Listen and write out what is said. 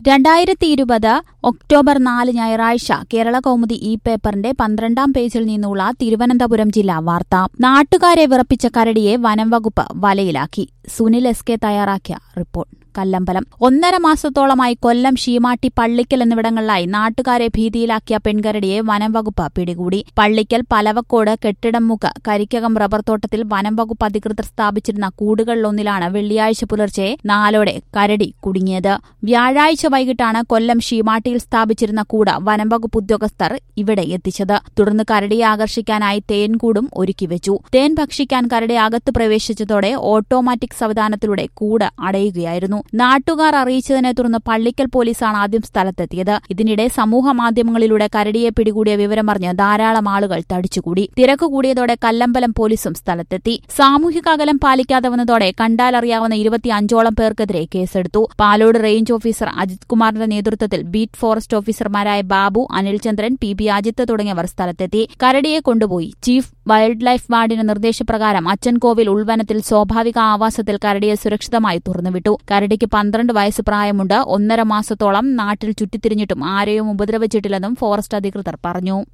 രണ്ടായിരത്തി ഇരുപത് ഒക്ടോബർ നാല് ഞായറാഴ്ച കേരള കൗമുദി ഇ പേപ്പറിന്റെ പന്ത്രണ്ടാം പേജിൽ നിന്നുള്ള തിരുവനന്തപുരം ജില്ലാ വാർത്ത നാട്ടുകാരെ വിറപ്പിച്ച കരടിയെ വനം വകുപ്പ് വലയിലാക്കി സുനിൽ എസ് കെ തയ്യാറാക്കിയ റിപ്പോർട്ട് കല്ലമ്പലം ഒന്നര മാസത്തോളമായി കൊല്ലം ഷീമാട്ടി പള്ളിക്കൽ എന്നിവിടങ്ങളിലായി നാട്ടുകാരെ ഭീതിയിലാക്കിയ പെൺകരടിയെ വനം വകുപ്പ് പിടികൂടി പള്ളിക്കൽ പലവക്കോട് കെട്ടിടംമുക്ക് കരിക്കകം റബ്ബർ തോട്ടത്തിൽ വനം വകുപ്പ് അധികൃതർ സ്ഥാപിച്ചിരുന്ന കൂടുകളിലൊന്നിലാണ് വെള്ളിയാഴ്ച പുലർച്ചെ നാലോടെ കരടി കുടുങ്ങിയത് വ്യാഴാഴ്ച വൈകിട്ടാണ് കൊല്ലം ഷീമാട്ടിയിൽ സ്ഥാപിച്ചിരുന്ന കൂട് വനം വകുപ്പ് ഉദ്യോഗസ്ഥർ ഇവിടെ എത്തിച്ചത് തുടർന്ന് കരടിയെ ആകർഷിക്കാനായി തേൻകൂടും ഒരുക്കിവെച്ചു തേൻ ഭക്ഷിക്കാൻ കരടി അകത്ത് പ്രവേശിച്ചതോടെ ഓട്ടോമാറ്റിക് സംവിധാനത്തിലൂടെ കൂട് അടയുകയായിരുന്നു നാട്ടുകാർ അറിയിച്ചതിനെ തുടർന്ന് പള്ളിക്കൽ പോലീസാണ് ആദ്യം സ്ഥലത്തെത്തിയത് ഇതിനിടെ സമൂഹ മാധ്യമങ്ങളിലൂടെ കരടിയെ പിടികൂടിയ വിവരമറിഞ്ഞ് ധാരാളം ആളുകൾ തടിച്ചുകൂടി തിരക്ക് കൂടിയതോടെ കല്ലമ്പലം പോലീസും സ്ഥലത്തെത്തി സാമൂഹിക അകലം പാലിക്കാതെ വന്നതോടെ കണ്ടാലറിയാവുന്ന ഇരുപത്തിയഞ്ചോളം പേർക്കെതിരെ കേസെടുത്തു പാലോട് റേഞ്ച് ഓഫീസർ അജിത് കുമാറിന്റെ നേതൃത്വത്തിൽ ബീറ്റ് ഫോറസ്റ്റ് ഓഫീസർമാരായ ബാബു അനിൽചന്ദ്രൻ പി ബി അജിത്ത് തുടങ്ങിയവർ സ്ഥലത്തെത്തി കരടിയെ കൊണ്ടുപോയി ചീഫ് വൈൽഡ് ലൈഫ് വാർഡിന്റെ നിർദ്ദേശപ്രകാരം അച്ചൻകോവിൽ ഉൾവനത്തിൽ സ്വാഭാവിക ആവാസത്തിൽ കരടിയെ സുരക്ഷിതമായി തുറന്നുവിട്ടു കരടിക്ക് പന്ത്രണ്ട് വയസ്സ് പ്രായമുണ്ട് ഒന്നര മാസത്തോളം നാട്ടിൽ ചുറ്റിത്തിരിഞ്ഞിട്ടും ആരെയും ഉപദ്രവിച്ചിട്ടില്ലെന്നും ഫോറസ്റ്റ് അധികൃതർ പറഞ്ഞു